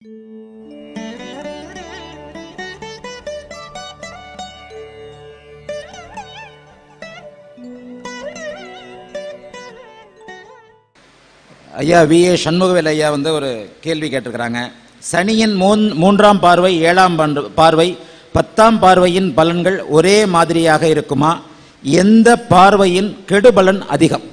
ஐயா V A Shanmugavel ஐயா வந்து ஒரு கேள்வி கேட்டிருக்கிறாங்க சனியின் மூன் மூன்றாம் பார்வை ஏழாம் பன்று- பார்வை பத்தாம் பார்வையின் பலன்கள் ஒரே மாதிரியாக இருக்குமா எந்த பார்வையின் கெடுபலன் அதிகம்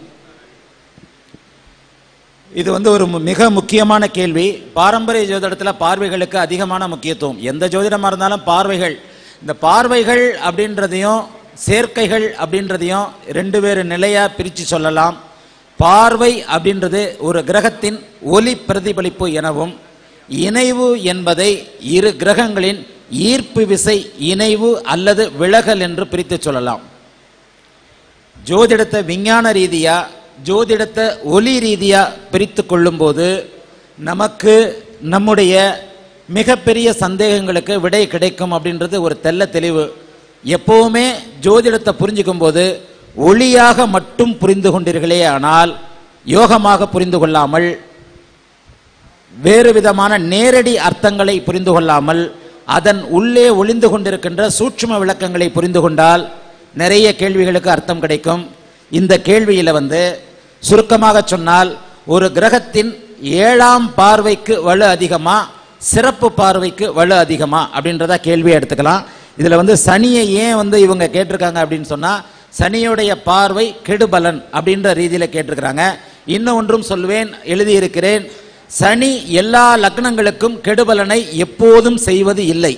இது வந்து ஒரு மு- மிக முக்கியமான கேள்வி பாரம்பரிய ஜோதிடத்தில் பார்வைகளுக்கு அதிகமான முக்கியத்துவம் எந்த ஜோதிடமாக இருந்தாலும் பார்வைகள் இந்த பார்வைகள் அப்படின்றதையும் சேர்க்கைகள் அப்படின்றதையும் ரெண்டு வேறு நிலையாக பிரித்து சொல்லலாம் பார்வை அப்படின்றது ஒரு கிரகத்தின் ஒளி பிரதிபலிப்பு எனவும் இணைவு என்பதை இரு கிரகங்களின் ஈர்ப்பு விசை இணைவு அல்லது விலகல் என்று பிரித்து சொல்லலாம் ஜோதிடத்தை விஞ்ஞான ரீதியா ஜோதிடத்தை ஒலி ரீதியா பிரித்து கொள்ளும்போது நமக்கு நம்முடைய மிகப்பெரிய சந்தேகங்களுக்கு விடை கிடைக்கும் அப்படின்றது ஒரு தெள்ள தெளிவு எப்பவுமே ஜோதிடத்தை புரிஞ்சுக்கும் போது ஒளியாக மட்டும் புரிந்து கொண்டீர்களே ஆனால் யோகமாக புரிந்து கொள்ளாமல் வேறு விதமான நேரடி அர்த்தங்களை புரிந்து கொள்ளாமல் அதன் உள்ளே ஒளிந்து கொண்டிருக்கின்ற சூட்சும விளக்கங்களை புரிந்து கொண்டால் நிறைய கேள்விகளுக்கு அர்த்தம் கிடைக்கும் இந்த கேள்வியில் வந்து சுருக்கமாக சொன்னால் ஒரு கிரகத்தின் ஏழாம் பார்வைக்கு வலு அதிகமா சிறப்பு பார்வைக்கு வலு அதிகமா அப்படின்றத கேள்வியை எடுத்துக்கலாம் இதில் வந்து சனியை ஏன் வந்து இவங்க கேட்டிருக்காங்க அப்படின்னு சொன்னால் சனியுடைய பார்வை கெடுபலன் அப்படின்ற ரீதியில் கேட்டிருக்கிறாங்க இன்னும் ஒன்றும் சொல்வேன் எழுதியிருக்கிறேன் சனி எல்லா லக்னங்களுக்கும் கெடுபலனை எப்போதும் செய்வது இல்லை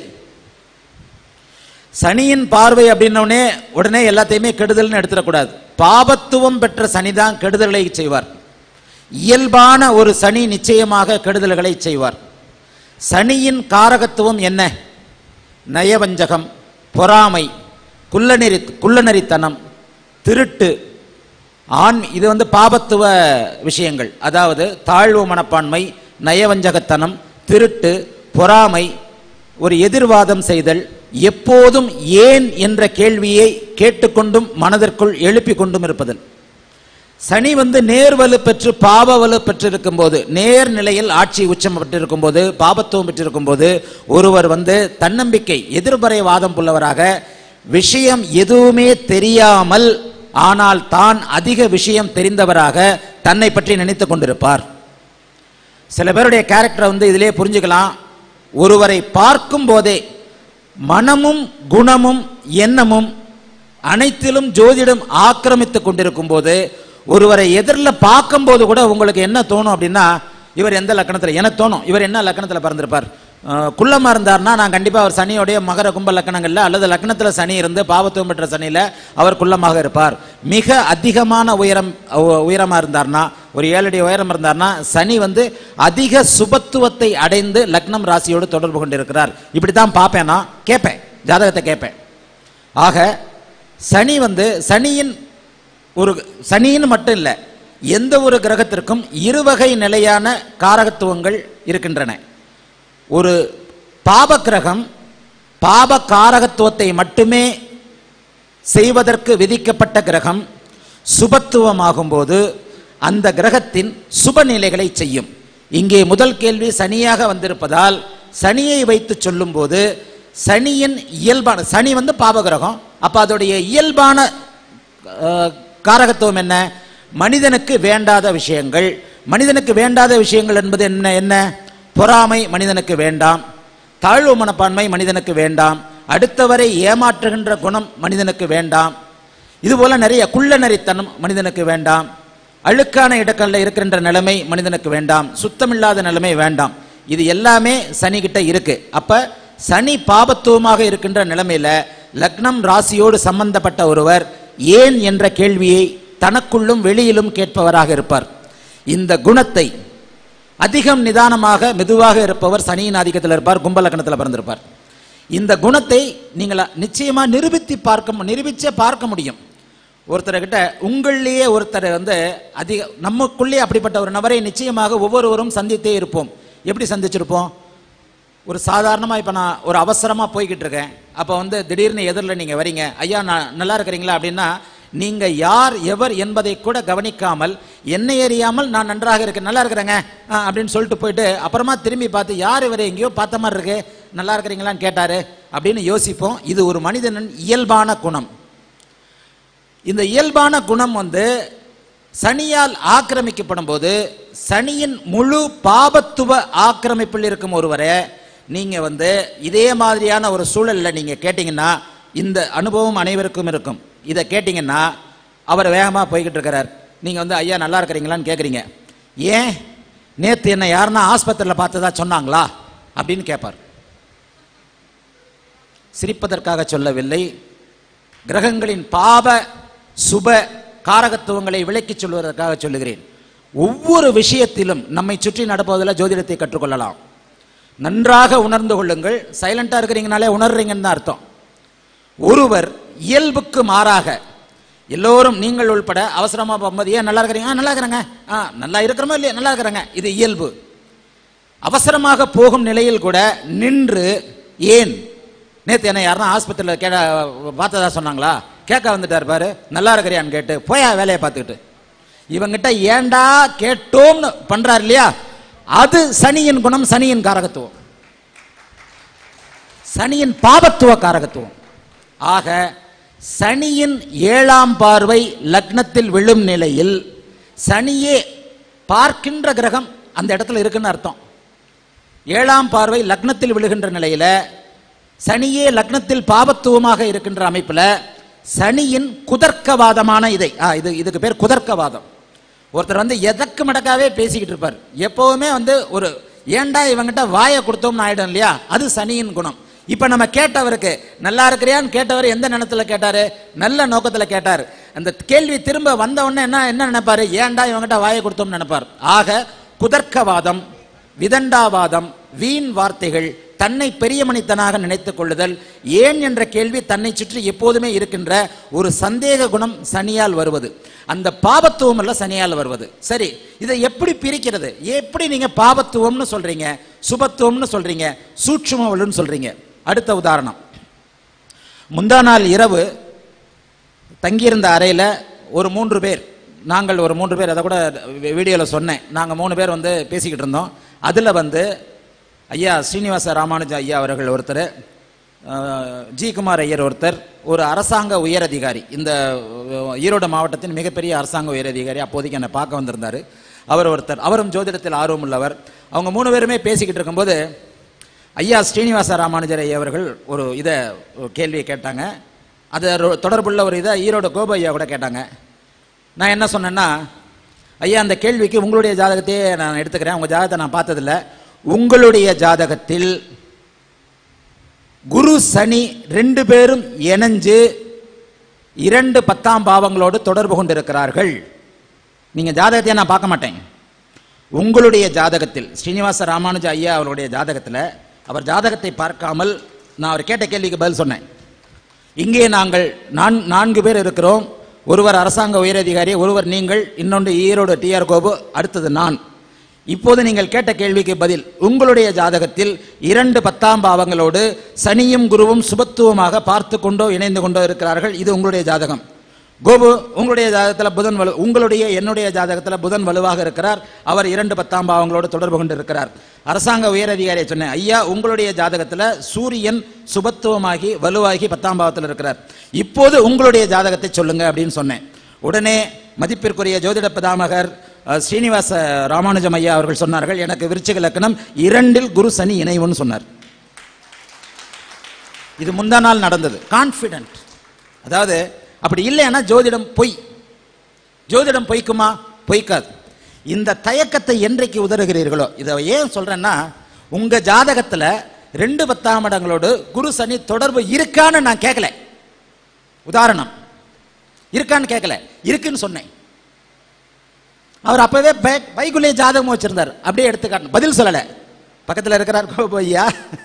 சனியின் பார்வை அப்படின்னோடனே உடனே எல்லாத்தையுமே கெடுதல்னு எடுத்துடக்கூடாது பாபத்துவம் பெற்ற சனி தான் கெடுதல்களை செய்வார் இயல்பான ஒரு சனி நிச்சயமாக கெடுதல்களை செய்வார் சனியின் காரகத்துவம் என்ன நயவஞ்சகம் பொறாமை குள்ளநெறி குள்ளநெறித்தனம் திருட்டு ஆண் இது வந்து பாபத்துவ விஷயங்கள் அதாவது தாழ்வு மனப்பான்மை நயவஞ்சகத்தனம் திருட்டு பொறாமை ஒரு எதிர்வாதம் செய்தல் எப்போதும் ஏன் என்ற கேள்வியை கேட்டுக்கொண்டும் மனதிற்குள் எழுப்பிக் கொண்டும் இருப்பதல் சனி வந்து நேர்வலு பெற்று பாப வலு பெற்றிருக்கும் போது நேர் நிலையில் ஆட்சி உச்சம் பெற்றிருக்கும் போது பாபத்துவம் பெற்றிருக்கும் போது ஒருவர் வந்து தன்னம்பிக்கை எதிர்மறை வாதம் புள்ளவராக விஷயம் எதுவுமே தெரியாமல் ஆனால் தான் அதிக விஷயம் தெரிந்தவராக தன்னை பற்றி நினைத்து கொண்டிருப்பார் சில பேருடைய கேரக்டரை வந்து இதிலே புரிஞ்சுக்கலாம் ஒருவரை பார்க்கும் போதே மனமும் குணமும் எண்ணமும் அனைத்திலும் ஜோதிடம் ஆக்கிரமித்துக் கொண்டிருக்கும் போது ஒருவரை எதிரில் பார்க்கும்போது கூட உங்களுக்கு என்ன தோணும் அப்படின்னா இவர் எந்த லக்கணத்தில் எனக்கு தோணும் இவர் என்ன லக்கணத்தில் பிறந்திருப்பார் அஹ், குள்ளமா இருந்தார்னா நான் கண்டிப்பாக அவர் சனியோடைய மகர கும்ப லக்கணங்களில் அல்லது லக்கணத்தில் சனி இருந்து பாவத்துவம் பெற்ற சனியில் அவர் குள்ளமாக இருப்பார் மிக அதிகமான உயரம் உ- உயரமா இருந்தார்னா ஒரு ஏழடி உயரம் இருந்தார்னா சனி வந்து அதிக சுபத்துவத்தை அடைந்து லக்னம் ராசியோடு தொடர்பு கொண்டிருக்கிறார் இப்படி தான் பார்ப்பேன் நான் கேட்பேன் ஜாதகத்தை கேட்பேன் ஆக சனி வந்து சனியின் ஒரு சனின்னு மட்டும் இல்லை எந்த ஒரு கிரகத்திற்கும் இருவகை நிலையான காரகத்துவங்கள் இருக்கின்றன ஒரு பாப கிரகம் பாப காரகத்துவத்தை மட்டுமே செய்வதற்கு விதிக்கப்பட்ட கிரகம் சுபத்துவமாகும் போது அந்த கிரகத்தின் சுப நிலைகளை செய்யும் இங்கே முதல் கேள்வி சனியாக வந்திருப்பதால் சனியை வைத்து சொல்லும்போது சனியின் இயல்பான சனி வந்து பாப கிரகம் அப்ப அதோடைய இயல்பான அஹ், காரகத்துவம் என்ன மனிதனுக்கு வேண்டாத விஷயங்கள் மனிதனுக்கு வேண்டாத விஷயங்கள் என்பது என்ன என்ன பொறாமை மனிதனுக்கு வேண்டாம் தாழ்வு மனப்பான்மை மனிதனுக்கு வேண்டாம் அடுத்தவரை ஏமாற்றுகின்ற குணம் மனிதனுக்கு வேண்டாம் இதுபோல நிறைய குள்ள நரித்தனம் மனிதனுக்கு வேண்டாம் அழுக்கான இடக்கல்ல இருக்கின்ற நிலைமை மனிதனுக்கு வேண்டாம் சுத்தமில்லாத நிலைமை வேண்டாம் இது எல்லாமே சனி கிட்ட இருக்கு அப்ப சனி பாபத்துவமாக இருக்கின்ற நிலைமையில லக்னம் ராசியோடு சம்பந்தப்பட்ட ஒருவர் ஏன் என்ற கேள்வியை தனக்குள்ளும் வெளியிலும் கேட்பவராக இருப்பார் இந்த குணத்தை அதிகம் நிதானமாக மெதுவாக இருப்பவர் சனியின் ஆதிக்கத்தில் இருப்பார் கும்பலக்கணத்தில் பிறந்திருப்பார் இந்த குணத்தை நீங்கள் நிச்சயமா நிரூபித்து பார்க்க நிரூபிச்சே பார்க்க முடியும் ஒருத்தர்கிட்ட உங்களிலேயே ஒருத்தர் வந்து அதிக நமக்குள்ளே அப்படிப்பட்ட ஒரு நபரை நிச்சயமாக ஒவ்வொருவரும் சந்தித்தே இருப்போம் எப்படி சந்திச்சிருப்போம் ஒரு சாதாரணமாக இப்போ நான் ஒரு அவசரமாக போய்கிட்டு இருக்கேன் அப்போ வந்து திடீர்னு எதிரில் நீங்கள் வரீங்க ஐயா நான் நல்லா இருக்கிறீங்களா அப்படின்னா நீங்கள் யார் எவர் என்பதை கூட கவனிக்காமல் என்னை அறியாமல் நான் நன்றாக இருக்கேன் நல்லா இருக்கிறேங்க ஆ, அப்படின்னு சொல்லிட்டு போயிட்டு அப்புறமா திரும்பி பார்த்து யார் இவரை எங்கேயோ பார்த்த மாதிரி இருக்கு நல்லா இருக்கிறீங்களான்னு கேட்டாரு அப்படின்னு யோசிப்போம் இது ஒரு மனிதனின் இயல்பான குணம் இந்த இயல்பான குணம் வந்து சனியால் ஆக்கிரமிக்கப்படும் போது சனியின் முழு பாபத்துவ ஆக்கிரமிப்பில் இருக்கும் ஒருவரை நீங்க வந்து இதே மாதிரியான ஒரு சூழல்ல நீங்க கேட்டீங்கன்னா இந்த அனுபவம் அனைவருக்கும் இருக்கும் இதை கேட்டீங்கன்னா அவர் வேகமா போய்கிட்டு இருக்கிறார் நீங்க வந்து ஐயா நல்லா இருக்கிறீங்களான்னு கேட்குறீங்க ஏன் நேத்து என்ன யாருன்னா ஆஸ்பத்திரியில் பார்த்ததா சொன்னாங்களா அப்படின்னு கேட்பார் சிரிப்பதற்காக சொல்லவில்லை கிரகங்களின் பாப சுப காரகத்துவங்களை விளக்கிச் சொல்வதற்காக சொல்லுகிறேன் ஒவ்வொரு விஷயத்திலும் நம்மை சுற்றி நடப்பதில் ஜோதிடத்தை கற்றுக்கொள்ளலாம் நன்றாக உணர்ந்து கொள்ளுங்கள் சைலண்டா இருக்கிறீங்கனாலே உணர்றீங்கன்னு தான் அர்த்தம் ஒருவர் இயல்புக்கு மாறாக எல்லோரும் நீங்கள் உள்பட அவசரமா போகும்போது ஏன் நல்லா இருக்கிறீங்க ஆ, நல்லா இருக்கிறேங்க ஆ நல்லா இருக்கிறோமோ இல்லையா நல்லா இருக்கிறேங்க இது இயல்பு அவசரமாக போகும் நிலையில் கூட நின்று ஏன் நேத்து என்ன யாருன்னா ஆஸ்பத்திரியில் கேட்ட பார்த்ததா சொன்னாங்களா கேட்க வந்துட்டார் பாரு நல்லா இருக்கிறியான்னு கேட்டு போயா வேலையை பார்த்துக்கிட்டு இவங்கிட்ட ஏண்டா கேட்டோம்னு பண்றார் இல்லையா அது சனியின் குணம் சனியின் காரகத்துவம் சனியின் பாபத்துவ காரகத்துவம் ஆக சனியின் ஏழாம் பார்வை லக்னத்தில் விழும் நிலையில் சனியே பார்க்கின்ற கிரகம் அந்த இடத்துல இருக்குன்னு அர்த்தம் ஏழாம் பார்வை லக்னத்தில் விழுகின்ற நிலையில சனியே லக்னத்தில் பாபத்துவமாக இருக்கின்ற அமைப்புல சனியின் குதர்க்கவாதமான இதை ஆ, இது இதுக்கு பேர் குதர்க்கவாதம் ஒருத்தர் வந்து எதற்கு மடக்காவே பேசிக்கிட்டு இருப்பார் எப்பவுமே வந்து ஒரு ஏன்டா இவங்கிட்ட வாயை கொடுத்தோம்னு ஆயிடும் இல்லையா அது சனியின் குணம் இப்ப நம்ம கேட்டவருக்கு நல்லா இருக்கிறியான்னு கேட்டவர் எந்த நேரத்துல கேட்டாரு நல்ல நோக்கத்துல கேட்டார் அந்த கேள்வி திரும்ப வந்த உடனே என்ன என்ன நினைப்பாரு ஏன்டா இவங்கிட்ட வாயை கொடுத்தோம்னு நினைப்பார் ஆக குதர்க்கவாதம் விதண்டாவாதம் வீண் வார்த்தைகள் தன்னை பெரியமணித்தனாக நினைத்துக் கொள்ளுதல் ஏன் என்ற கேள்வி தன்னை சுற்றி எப்போதுமே இருக்கின்ற ஒரு சந்தேக குணம் சனியால் வருவது அந்த பாபத்துவம் அல்ல சனியால் வருவது சரி இதை எப்படி பிரிக்கிறது எப்படி நீங்க பாபத்துவம்னு சொல்றீங்க சுபத்துவம்னு சொல்றீங்க சூட்சுமவலுன்னு சொல்றீங்க அடுத்த உதாரணம் முந்தா நாள் இரவு தங்கியிருந்த அறையில் ஒரு மூன்று பேர் நாங்கள் ஒரு மூன்று பேர் அதை கூட வீடியோவில் சொன்னேன் நாங்கள் மூணு பேர் வந்து பேசிக்கிட்டு இருந்தோம் அதில் வந்து ஐயா ஸ்ரீனிவாச ராமானுஜ ஐயா அவர்கள் ஒருத்தர் அஹ், ஜி குமார் ஐயர் ஒருத்தர் ஒரு அரசாங்க உயரதிகாரி இந்த அஹ், ஈரோடு மாவட்டத்தின் மிகப்பெரிய அரசாங்க உயரதிகாரி அப்போதைக்கு என்னை பார்க்க வந்திருந்தார் அவர் ஒருத்தர் அவரும் ஜோதிடத்தில் ஆர்வம் உள்ளவர் அவங்க மூணு பேருமே பேசிக்கிட்டு இருக்கும்போது ஐயா ஸ்ரீனிவாச ராமானுஜர் ஐயா அவர்கள் ஒரு இதை ஒரு கேள்வியை கேட்டாங்க அது ரொ- தொடர்புள்ள ஒரு இதை ஈரோடு கோபு ஐயா கூட கேட்டாங்க நான் என்ன சொன்னேன்னா ஐயா அந்த கேள்விக்கு உங்களுடைய ஜாதகத்தையே நான் எடுத்துக்கிறேன் உங்கள் ஜாதகத்தை நான் பார்த்ததில்ல உங்களுடைய ஜாதகத்தில் குரு சனி ரெண்டு பேரும் இணைஞ்சு இரண்டு பத்தாம் பாவங்களோடு தொடர்பு கொண்டிருக்கிறார்கள் நீங்க ஜாதகத்தையே நான் பார்க்க மாட்டேன் உங்களுடைய ஜாதகத்தில் ஸ்ரீனிவாச ராமானுஜ ஐயா அவருடைய ஜாதகத்தில் அவர் ஜாதகத்தை பார்க்காமல் நான் அவர் கேட்ட கேள்விக்கு பதில் சொன்னேன் இங்கே நாங்கள் நான் நான்கு பேர் இருக்கிறோம் ஒருவர் அரசாங்க உயரதிகாரி ஒருவர் நீங்கள் இன்னொன்று ஈரோடு டிஆர் கோபு அடுத்தது நான் இப்போது நீங்கள் கேட்ட கேள்விக்கு பதில் உங்களுடைய ஜாதகத்தில் இரண்டு பத்தாம் பாவங்களோடு சனியும் குருவும் சுபத்துவமாக பார்த்து கொண்டோ இணைந்து கொண்டோ இருக்கிறார்கள் இது உங்களுடைய ஜாதகம் கோபு உங்களுடைய ஜாதகத்தில் புதன் வலு உங்களுடைய என்னுடைய ஜாதகத்தில் புதன் வலுவாக இருக்கிறார் அவர் இரண்டு பத்தாம் பாவங்களோடு தொடர்பு கொண்டு இருக்கிறார் அரசாங்க உயரதிகாரியை சொன்னேன் ஐயா உங்களுடைய ஜாதகத்தில் சூரியன் சுபத்துவமாகி வலுவாகி பத்தாம் பாவத்தில் இருக்கிறார் இப்போது உங்களுடைய ஜாதகத்தை சொல்லுங்க அப்படின்னு சொன்னேன் உடனே மதிப்பிற்குரிய ஜோதிட பிதாமகர் அஹ், ஸ்ரீனிவாச ராமானுஜம் ஐயா அவர்கள் சொன்னார்கள் எனக்கு விருச்சிக லக்கணம் இரண்டில் குரு சனி இணைவுன்னு சொன்னார் இது முந்தா நாள் நடந்தது கான்ஃபிடென்ட் அதாவது அப்படி இல்லைன்னா ஜோதிடம் பொய் ஜோதிடம் பொய்க்குமா பொய்க்காது இந்த தயக்கத்தை என்றைக்கு உதறுகிறீர்களோ இதை ஏன் சொல்றேன்னா உங்க ஜாதகத்துல ரெண்டு பத்தாம் இடங்களோடு குரு சனி தொடர்பு இருக்கான்னு நான் கேட்கல உதாரணம் இருக்கான்னு கேட்கல இருக்குன்னு சொன்னேன் அவர் அப்பவே பை- பைக்குள்ளே ஜாதகம் வச்சிருந்தார் அப்படியே எடுத்துக்காட்டு பதில் சொல்லல பக்கத்துல இருக்கிறார் கோபையா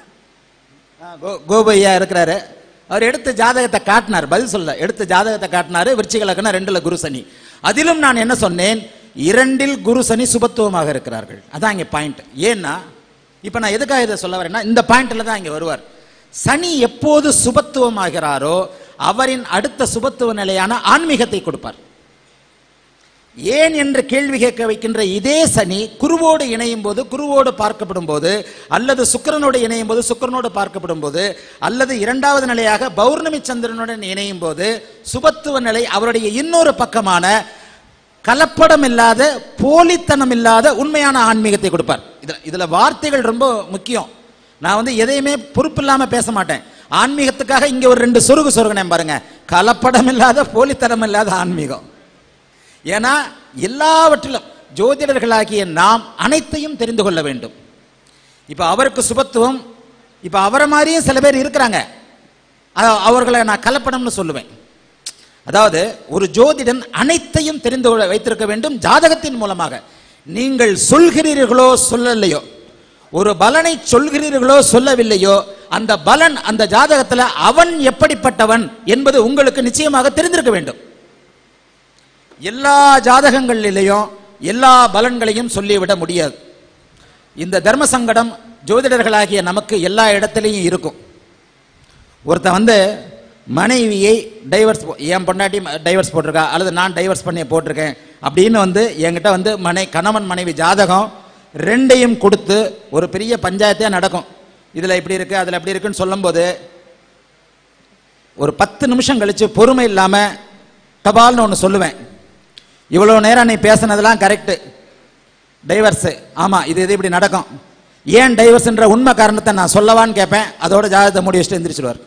கோபையா இருக்கிறாரு அவர் எடுத்து ஜாதகத்தை காட்டினார் பதில் சொல்ல எடுத்து ஜாதகத்தை காட்டினாரு விருச்சிக லக்னம் ரெண்டுல குரு சனி அதிலும் நான் என்ன சொன்னேன் இரண்டில் குரு சனி சுபத்துவமாக இருக்கிறார்கள் அதான் இங்க பாயிண்ட் ஏன்னா இப்ப நான் எதுக்காக இதை சொல்ல வரேன்னா இந்த பாயிண்ட்ல தான் இங்க வருவார் சனி எப்போது சுபத்துவமாகிறாரோ அவரின் அடுத்த சுபத்துவ நிலையான ஆன்மீகத்தை கொடுப்பார் ஏன் என்று கேள்வி கேட்க வைக்கின்ற இதே சனி குருவோடு இணையும் போது குருவோடு பார்க்கப்படும் போது அல்லது சுக்கிரனோடு இணையும் போது சுக்கிரனோடு பார்க்கப்படும் போது அல்லது இரண்டாவது நிலையாக பௌர்ணமி சந்திரனுடன் இணையும் போது சுபத்துவ நிலை அவருடைய இன்னொரு பக்கமான கலப்படம் இல்லாத போலித்தனம் இல்லாத உண்மையான ஆன்மீகத்தை கொடுப்பார் இதுல இதுல வார்த்தைகள் ரொம்ப முக்கியம் நான் வந்து எதையுமே பொறுப்பு இல்லாம பேச மாட்டேன் ஆன்மீகத்துக்காக இங்க ஒரு ரெண்டு சொருகு சொருகினேன் பாருங்க கலப்படம் இல்லாத போலித்தனம் இல்லாத ஆன்மீகம் ஏன்னா எல்லாவற்றிலும் ஜோதிடர்களாகிய நாம் அனைத்தையும் தெரிந்து கொள்ள வேண்டும் இப்ப அவருக்கு சுபத்துவம் இப்ப அவரை மாதிரியும் சில பேர் இருக்கிறாங்க அ- அவர்களை நான் கலப்படம்னு சொல்லுவேன் அதாவது ஒரு ஜோதிடன் அனைத்தையும் தெரிந்து கொள்ள வைத்திருக்க வேண்டும் ஜாதகத்தின் மூலமாக நீங்கள் சொல்கிறீர்களோ சொல்லலையோ ஒரு பலனை சொல்கிறீர்களோ சொல்லவில்லையோ அந்த பலன் அந்த ஜாதகத்துல அவன் எப்படிப்பட்டவன் என்பது உங்களுக்கு நிச்சயமாக தெரிந்திருக்க வேண்டும் எல்லா ஜாதகங்களிலேயும் எல்லா பலன்களையும் சொல்லிவிட முடியாது இந்த தர்ம சங்கடம் ஜோதிடர்களாகிய நமக்கு எல்லா இடத்துலையும் இருக்கும் ஒருத்தன் வந்து மனைவியை டைவர்ஸ் என் பொண்டாட்டி டைவர்ஸ் போட்டிருக்கா அல்லது நான் டைவர்ஸ் பண்ணி போட்டிருக்கேன் அப்படின்னு வந்து என்கிட்ட வந்து மனை கணவன் மனைவி ஜாதகம் ரெண்டையும் கொடுத்து ஒரு பெரிய பஞ்சாயத்தே நடக்கும் இதில் இப்படி இருக்கு அதில் இப்படி இருக்குன்னு சொல்லும்போது ஒரு பத்து நிமிஷம் கழிச்சு பொறுமை இல்லாமல் டபால்னு ஒன்று சொல்லுவேன் இவ்வளோ நேரம் நீ பேசுனதெல்லாம் கரெக்டு டைவர்ஸு ஆமாம் இது இது இப்படி நடக்கும் ஏன் டைவர்ஸ்ன்ற உண்மை காரணத்தை நான் சொல்லவான்னு கேட்பேன் அதோட ஜாதகத்தை மூடி வச்சுட்டு எந்திரிச்சிடுவார்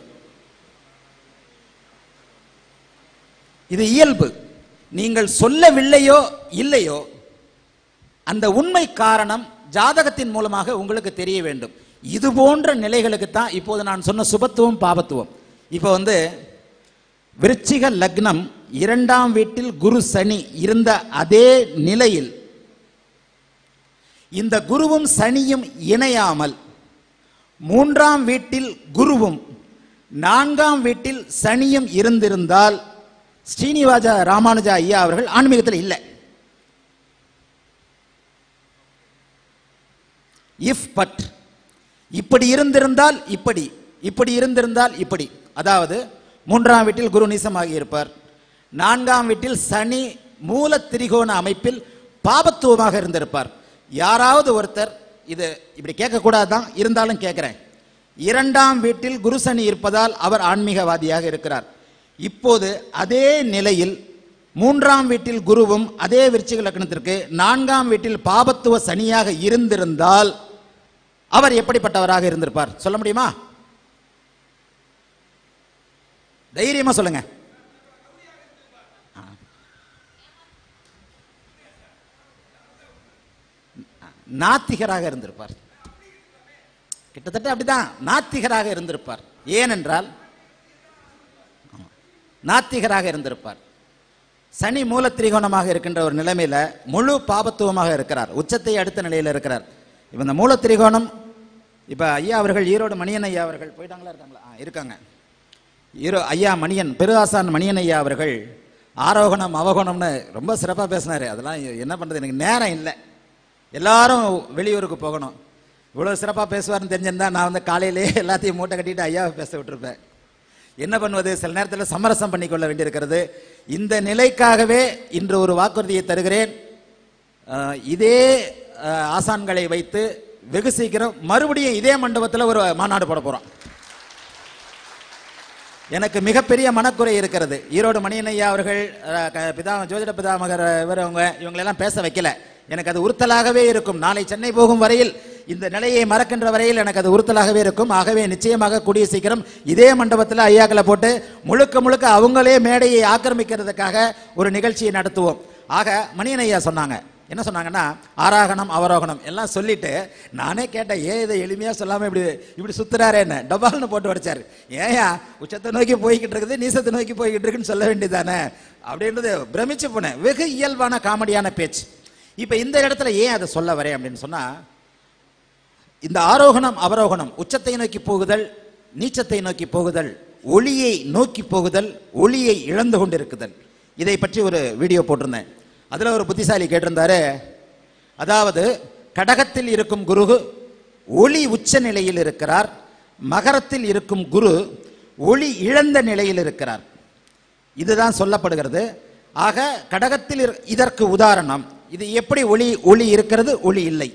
இது இயல்பு நீங்கள் சொல்லவில்லையோ இல்லையோ அந்த உண்மை காரணம் ஜாதகத்தின் மூலமாக உங்களுக்கு தெரிய வேண்டும் இது போன்ற நிலைகளுக்கு தான் இப்போது நான் சொன்ன சுபத்துவம் பாபத்துவம் இப்போ வந்து விருச்சிக லக்னம் இரண்டாம் வீட்டில் குரு சனி இருந்த அதே நிலையில் இந்த குருவும் சனியும் இணையாமல் மூன்றாம் வீட்டில் குருவும் நான்காம் வீட்டில் சனியும் இருந்திருந்தால் ஸ்ரீனிவாச ராமானுஜா ஐயா அவர்கள் ஆன்மீகத்தில் இல்லை இஃப் பட் இப்படி இருந்திருந்தால் இப்படி இப்படி இருந்திருந்தால் இப்படி அதாவது மூன்றாம் வீட்டில் குரு நீசமாகி இருப்பார் நான்காம் வீட்டில் சனி மூல திரிகோண அமைப்பில் பாபத்துவமாக இருந்திருப்பார் யாராவது ஒருத்தர் இது இப்படி கேட்கக்கூடாது தான் இருந்தாலும் கேட்குறேன் இரண்டாம் வீட்டில் குரு சனி இருப்பதால் அவர் ஆன்மீகவாதியாக இருக்கிறார் இப்போது அதே நிலையில் மூன்றாம் வீட்டில் குருவும் அதே விருச்சிக லக்னத்திற்கு நான்காம் வீட்டில் பாபத்துவ சனியாக இருந்திருந்தால் அவர் எப்படிப்பட்டவராக இருந்திருப்பார் சொல்ல முடியுமா தைரியமா சொல்லுங்க நாத்திகராக இருந்திருப்பார் கிட்டத்தட்ட அப்படிதான் நாத்திகராக இருந்திருப்பார் ஏனென்றால் ஆமா. நாத்திகராக இருந்திருப்பார் சனி மூல திரிகோணமாக இருக்கின்ற ஒரு நிலைமையில முழு பாபத்துவமாக இருக்கிறார் உச்சத்தை அடுத்த நிலையில் இருக்கிறார் இப்ப இந்த மூல திரிகோணம் இப்ப ஐயா அவர்கள் ஈரோடு மணியன் ஐயா அவர்கள் போயிட்டாங்களா இருக்காங்களா ஆ, இருக்காங்க ஈரோ ஐயா மணியன் பெருஆசான் மணியன் ஐயா அவர்கள் ஆரோகணம் அவகோணம்னு ரொம்ப சிறப்பாக பேசினாரு அதெல்லாம் என்ன பண்றது எனக்கு நேரம் இல்லை எல்லாரும் வெளியூருக்கு போகணும் இவ்வளோ சிறப்பாக பேசுவார்னு தெரிஞ்சிருந்தா நான் வந்து காலையிலே எல்லாத்தையும் மூட்டை கட்டிட்டு ஐயாவை பேச விட்டுருப்பேன் என்ன பண்ணுவது சில நேரத்தில் சமரசம் பண்ணிக்கொள்ள வேண்டியிருக்கிறது இந்த நிலைக்காகவே இன்று ஒரு வாக்குறுதியை தருகிறேன் அஹ், இதே அஹ், ஆசான்களை வைத்து வெகு சீக்கிரம் மறுபடியும் இதே மண்டபத்தில் ஒரு மாநாடு போட போகிறோம் எனக்கு மிகப்பெரிய மனக்குறை இருக்கிறது ஈரோடு மணியனையா அவர்கள் அஹ், க- பிதா ஜோதிட பிதாமகர் இவரவங்க இவங்களெல்லாம் பேச வைக்கல எனக்கு அது உறுத்தலாகவே இருக்கும் நாளை சென்னை போகும் வரையில் இந்த நிலையை மறக்கின்ற வரையில் எனக்கு அது உறுத்தலாகவே இருக்கும் ஆகவே நிச்சயமாக கூடிய சீக்கிரம் இதே மண்டபத்தில் ஐயாக்களை போட்டு முழுக்க முழுக்க அவங்களே மேடையை ஆக்கிரமிக்கிறதுக்காக ஒரு நிகழ்ச்சியை நடத்துவோம் ஆக மணியன் ஐயா சொன்னாங்க என்ன சொன்னாங்கன்னா ஆராகணம் அவரோகணம் எல்லாம் சொல்லிட்டு நானே கேட்டேன் ஏன் இதை எளிமையா சொல்லாம இப்படி இப்படி சுத்துறாரு என்ன டபால்னு போட்டு வடிச்சாரு ஏயா உச்சத்தை நோக்கி போய்கிட்டு இருக்குது நீசத்தை நோக்கி போய்கிட்டு இருக்குன்னு சொல்ல வேண்டியதானே அப்படின்றது பிரமிச்சு போனேன் வெகு இயல்பான காமெடியான பேச்சு இப்ப இந்த இடத்துல ஏன் அதை சொல்ல வரேன் அப்படின்னு சொன்னா இந்த ஆரோகணம் அவரோகணம் உச்சத்தை நோக்கி போகுதல் நீச்சத்தை நோக்கி போகுதல் ஒளியை நோக்கி போகுதல் ஒளியை இழந்து கொண்டிருக்குதல் இதை பற்றி ஒரு வீடியோ போட்டிருந்தேன் அதுல ஒரு புத்திசாலி கேட்டிருந்தாரு அதாவது கடகத்தில் இருக்கும் குரு ஒளி உச்ச நிலையில் இருக்கிறார் மகரத்தில் இருக்கும் குரு ஒளி இழந்த நிலையில் இருக்கிறார் இதுதான் சொல்லப்படுகிறது ஆக கடகத்தில் இரு- இதற்கு உதாரணம் இது எப்படி ஒளி ஒளி இருக்கிறது ஒளி இல்லை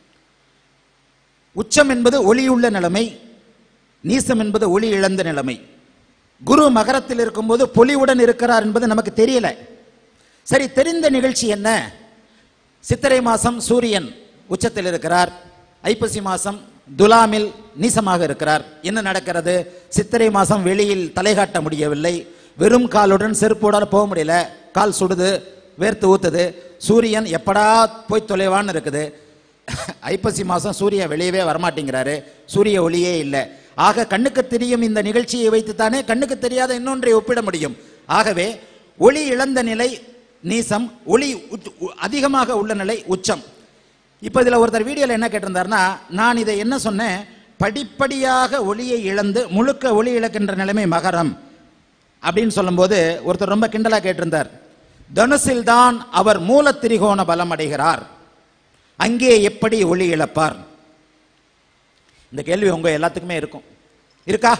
உச்சம் என்பது ஒளியுள்ள நிலைமை நீசம் என்பது ஒளி இழந்த நிலைமை குரு மகரத்தில் இருக்கும்போது பொலிவுடன் இருக்கிறார் என்பது நமக்கு தெரியல சரி தெரிந்த நிகழ்ச்சி என்ன சித்திரை மாசம் சூரியன் உச்சத்தில் இருக்கிறார் ஐப்பசி மாசம் துலாமில் நீசமாக இருக்கிறார் என்ன நடக்கிறது சித்திரை மாசம் வெளியில் தலை காட்ட முடியவில்லை வெறும் காலுடன் செருப்போட போக முடியல கால் சுடுது வேர்த்து ஊத்துது சூரியன் எப்படா போய் தொலைவான்னு இருக்குது ஐப்பசி மாசம் சூரியன் வெளியவே வரமாட்டேங்கிறாரு சூரிய ஒளியே இல்லை ஆக கண்ணுக்கு தெரியும் இந்த நிகழ்ச்சியை வைத்துத்தானே கண்ணுக்கு தெரியாத இன்னொன்றை ஒப்பிட முடியும் ஆகவே ஒளி இழந்த நிலை நீசம் ஒளி உச்- உ- அதிகமாக உள்ள நிலை உச்சம் இப்போ இதில் ஒருத்தர் வீடியோவில் என்ன கேட்டிருந்தாருன்னா நான் இதை என்ன சொன்னேன் படிப்படியாக ஒளியை இழந்து முழுக்க ஒளி இழக்கின்ற நிலைமை மகரம் அப்படின்னு சொல்லும்போது ஒருத்தர் ரொம்ப கிண்டலா கேட்டிருந்தார் தனுசில் தான் அவர் மூல திரிகோண பலம் அடைகிறார் அங்கே எப்படி ஒளி இழப்பார் இந்த கேள்வி உங்க எல்லாத்துக்குமே இருக்கும் இருக்கா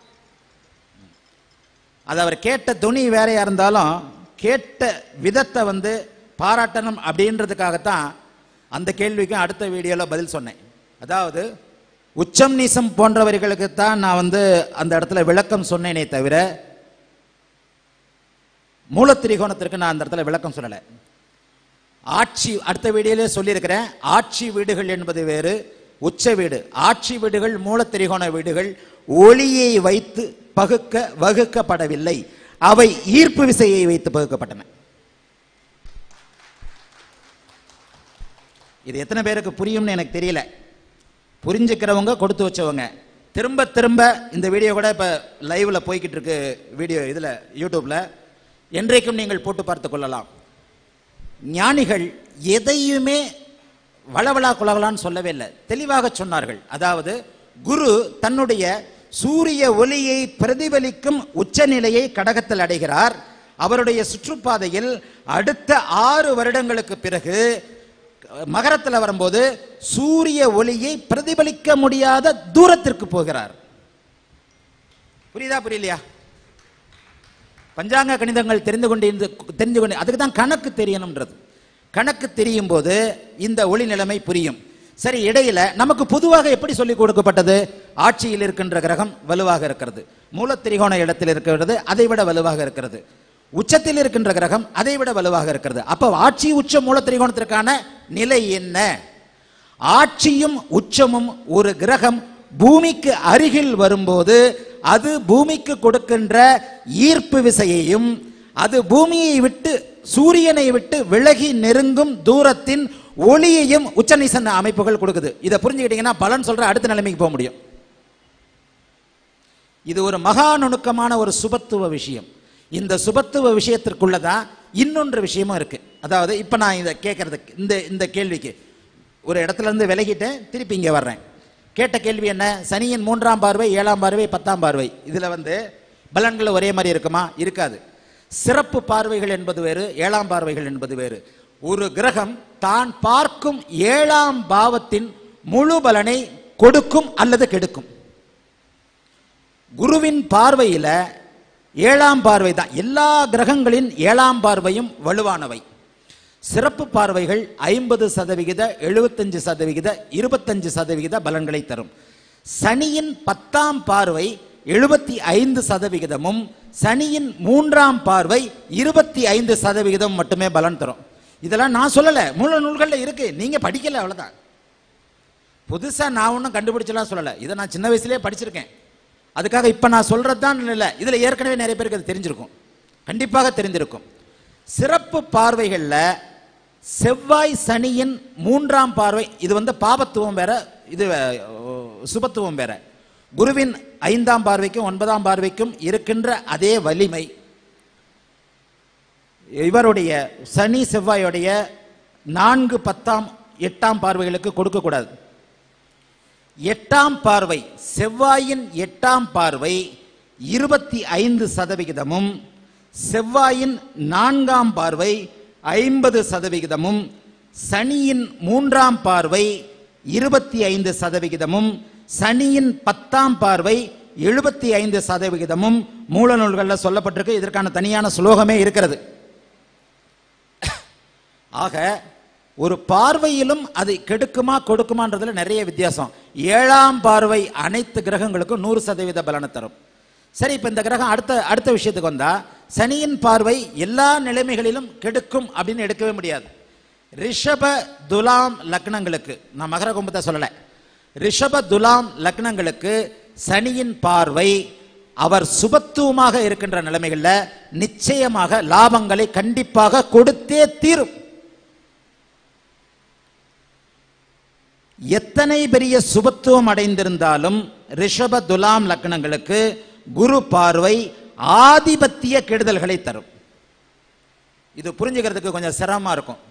அது அவர் கேட்ட துணி வேறையா இருந்தாலும் கேட்ட விதத்தை வந்து பாராட்டணும் அப்படின்றதுக்காகத்தான் அந்த கேள்விக்கும் அடுத்த வீடியோவில் பதில் சொன்னேன் அதாவது உச்சம் நீசம் போன்றவர்களுக்கு தான் நான் வந்து அந்த இடத்துல விளக்கம் சொன்னேனே தவிர மூலத்திரிகோணத்திற்கு நான் அந்த இடத்துல விளக்கம் சொல்லலை ஆட்சி அடுத்த வீடியோலே சொல்லியிருக்கிறேன் ஆட்சி வீடுகள் என்பது வேறு உச்ச வீடு ஆட்சி வீடுகள் மூலத்திரிகோண வீடுகள் ஒளியை வைத்து பகுக்க வகுக்கப்படவில்லை அவை ஈர்ப்பு விசையை வைத்து பகுக்கப்பட்டன இது எத்தனை பேருக்கு புரியும்னு எனக்கு தெரியல புரிஞ்சுக்கிறவங்க கொடுத்து வச்சவங்க திரும்ப திரும்ப இந்த வீடியோ கூட இப்போ லைவ்ல போய்கிட்டு இருக்கு வீடியோ இதில் யூடியூப்ல என்றைக்கும் நீங்கள் போட்டு பார்த்து கொள்ளலாம் ஞானிகள் எதையுமே வளவளா குலகலான்னு சொல்லவே இல்லை தெளிவாக சொன்னார்கள் அதாவது குரு தன்னுடைய சூரிய ஒளியை பிரதிபலிக்கும் உச்சநிலையை கடகத்தில் அடைகிறார் அவருடைய சுற்றுப்பாதையில் அடுத்த ஆறு வருடங்களுக்கு பிறகு மகரத்தில் வரும்போது சூரிய ஒளியை பிரதிபலிக்க முடியாத தூரத்திற்கு போகிறார் புரியுதா புரியலையா பஞ்சாங்க கணிதங்கள் தெரிந்து கொண்டு தெரிந்து கொண்டு அதுக்கு தான் கணக்கு தெரியணும்ன்றது கணக்கு தெரியும் போது இந்த ஒளி நிலைமை புரியும் சரி இடையில நமக்கு பொதுவாக எப்படி சொல்லிக் கொடுக்கப்பட்டது ஆட்சியில் இருக்கின்ற கிரகம் வலுவாக இருக்கிறது மூலத்திரிகோண இடத்தில் இருக்கிறது அதை விட வலுவாக இருக்கிறது உச்சத்தில் இருக்கின்ற கிரகம் அதை விட வலுவாக இருக்கிறது அப்போ ஆட்சி உச்ச மூலத்திரிகோணத்திற்கான நிலை என்ன ஆட்சியும் உச்சமும் ஒரு கிரகம் பூமிக்கு அருகில் வரும்போது அது பூமிக்கு கொடுக்கின்ற ஈர்ப்பு விசையையும் அது பூமியை விட்டு சூரியனை விட்டு விலகி நெருங்கும் தூரத்தின் ஒளியையும் உச்சநீசன அமைப்புகள் கொடுக்குது இதை புரிஞ்சுக்கிட்டீங்கன்னா பலன் சொல்ற அடுத்த நிலைமைக்கு போக முடியும் இது ஒரு மகா நுணுக்கமான ஒரு சுபத்துவ விஷயம் இந்த சுபத்துவ விஷயத்திற்குள்ளதான் இன்னொன்று விஷயமும் இருக்கு அதாவது இப்ப நான் இதை கேட்கறதுக்கு இந்த இந்த கேள்விக்கு ஒரு இடத்துல இருந்து விலகிட்டேன் திருப்பி இங்க வர்றேன் கேட்ட கேள்வி என்ன சனியின் மூன்றாம் பார்வை ஏழாம் பார்வை பத்தாம் பார்வை இதுல வந்து பலன்கள் ஒரே மாதிரி இருக்குமா இருக்காது சிறப்பு பார்வைகள் என்பது வேறு ஏழாம் பார்வைகள் என்பது வேறு ஒரு கிரகம் தான் பார்க்கும் ஏழாம் பாவத்தின் முழு பலனை கொடுக்கும் அல்லது கெடுக்கும் குருவின் பார்வையில ஏழாம் பார்வை தான் எல்லா கிரகங்களின் ஏழாம் பார்வையும் வலுவானவை சிறப்பு பார்வைகள் ஐம்பது சதவிகித எழுபத்தஞ்சு சதவிகித இருபத்தஞ்சு சதவிகித பலன்களை தரும் சனியின் பத்தாம் பார்வை எழுபத்தி ஐந்து சதவிகிதமும் சனியின் மூன்றாம் பார்வை இருபத்தி ஐந்து சதவிகிதம் மட்டுமே பலன் தரும் இதெல்லாம் நான் சொல்லல மூல நூல்கள்ல இருக்கு நீங்க படிக்கல அவ்வளவுதான் புதுசா நான் ஒன்றும் கண்டுபிடிச்சலாம் சொல்லல இதை நான் சின்ன வயசுலயே படிச்சிருக்கேன் அதுக்காக இப்ப நான் சொல்றது தான் இல்லை இதுல ஏற்கனவே நிறைய பேருக்கு அது தெரிஞ்சிருக்கும் கண்டிப்பாக தெரிந்திருக்கும் சிறப்பு பார்வைகள்ல செவ்வாய் சனியின் மூன்றாம் பார்வை இது வந்து பாபத்துவம் வேற இது அஹ், சுபத்துவம் வேற குருவின் ஐந்தாம் பார்வைக்கும் ஒன்பதாம் பார்வைக்கும் இருக்கின்ற அதே வலிமை இவருடைய சனி செவ்வாயுடைய நான்கு பத்தாம் எட்டாம் பார்வைகளுக்கு கொடுக்கக்கூடாது எட்டாம் பார்வை செவ்வாயின் எட்டாம் பார்வை இருபத்தி ஐந்து சதவிகிதமும் செவ்வாயின் நான்காம் பார்வை ஐம்பது சதவிகிதமும் சனியின் மூன்றாம் பார்வை இருபத்தி ஐந்து சதவிகிதமும் சனியின் பத்தாம் பார்வை எழுபத்தி ஐந்து சதவிகிதமும் மூல நூல்களில் சொல்லப்பட்டிருக்கு இதற்கான தனியான சுலோகமே இருக்கிறது ஆக ஒரு பார்வையிலும் அது கெடுக்குமா கொடுக்குமான்றதுல நிறைய வித்தியாசம் ஏழாம் பார்வை அனைத்து கிரகங்களுக்கும் நூறு சதவீத பலனை தரும் சரி இப்போ இந்த கிரகம் அடுத்த அடுத்த விஷயத்துக்கு வந்தா சனியின் பார்வை எல்லா நிலைமைகளிலும் கெடுக்கும் அப்படின்னு எடுக்கவே முடியாது ரிஷப துலாம் லக்னங்களுக்கு நான் மகர கும்பத்தை சொல்லலை ரிஷப துலாம் லக்னங்களுக்கு சனியின் பார்வை அவர் சுபத்துவமாக இருக்கின்ற நிலைமைகளில் நிச்சயமாக லாபங்களை கண்டிப்பாக கொடுத்தே தீரும் எத்தனை பெரிய சுபத்துவம் அடைந்திருந்தாலும் ரிஷப துலாம் லக்னங்களுக்கு குரு பார்வை ஆதிபத்திய கெடுதல்களை தரும் இது புரிஞ்சுக்கிறதுக்கு கொஞ்சம் சிரமமா இருக்கும்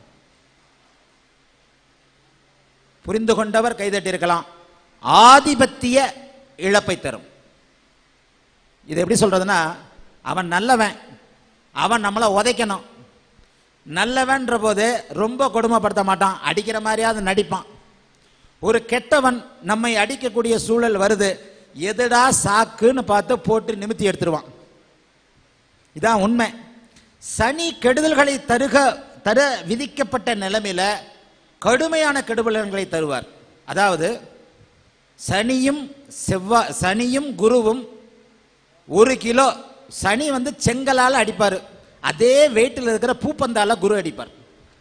புரிந்து கொண்டவர் கைதட்டி இருக்கலாம் ஆதிபத்திய இழப்பை தரும் இது எப்படி சொல்றதுன்னா அவன் நல்லவன் அவன் நம்மளை உதைக்கணும் நல்லவன்ற போது ரொம்ப கொடுமைப்படுத்த மாட்டான் அடிக்கிற மாதிரியாவது நடிப்பான் ஒரு கெட்டவன் நம்மை அடிக்கக்கூடிய சூழல் வருது எதுடா சாக்குன்னு பார்த்து போட்டு நிமித்தி எடுத்துருவான் இதான் உண்மை சனி கெடுதல்களை தருக தர விதிக்கப்பட்ட நிலைமையில கடுமையான கெடுபலன்களை தருவார் அதாவது சனியும் செவ்வா சனியும் குருவும் ஒரு கிலோ சனி வந்து செங்கலால் அடிப்பார் அதே வெயிட்டில் இருக்கிற பூப்பந்தால குரு அடிப்பார்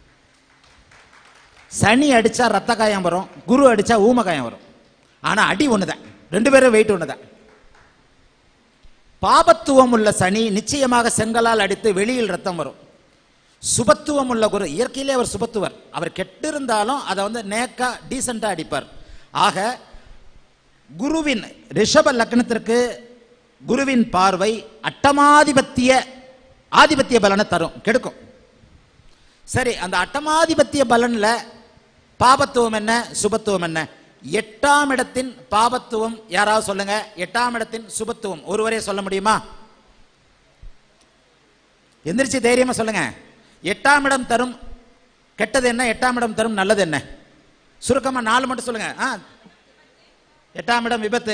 சனி அடிச்சா ரத்த காயம் வரும் குரு அடிச்சா ஊம காயம் வரும் ஆனா அடி ஒண்ணுதான் ரெண்டு பேரும் வெயிட் ஒண்ணுதான் பாபத்துவம் உள்ள சனி நிச்சயமாக செங்கலால் அடித்து வெளியில் ரத்தம் வரும் சுபத்துவம் உள்ள குரு இயற்கையிலே அவர் சுபத்துவர் அவர் கெட்டிருந்தாலும் அதை வந்து நேக்கா டீசெண்டா அடிப்பார் ஆக குருவின் ரிஷப லக்னத்திற்கு குருவின் பார்வை அட்டமாதிபத்திய ஆதிபத்திய பலனை தரும் கெடுக்கும் சரி அந்த அட்டமாதிபத்திய பலன்ல பாபத்துவம் என்ன சுபத்துவம் என்ன எட்டாம் இடத்தின் பாபத்துவம் யாராவது சொல்லுங்க எட்டாம் இடத்தின் சுபத்துவம் ஒருவரே சொல்ல முடியுமா எந்திரிச்சு தைரியமா சொல்லுங்க எட்டாம் இடம் தரும் கெட்டது என்ன எட்டாம் இடம் தரும் நல்லது என்ன சுருக்கமா நாலு மட்டும் சொல்லுங்க ஆ எட்டாம் இடம் விபத்து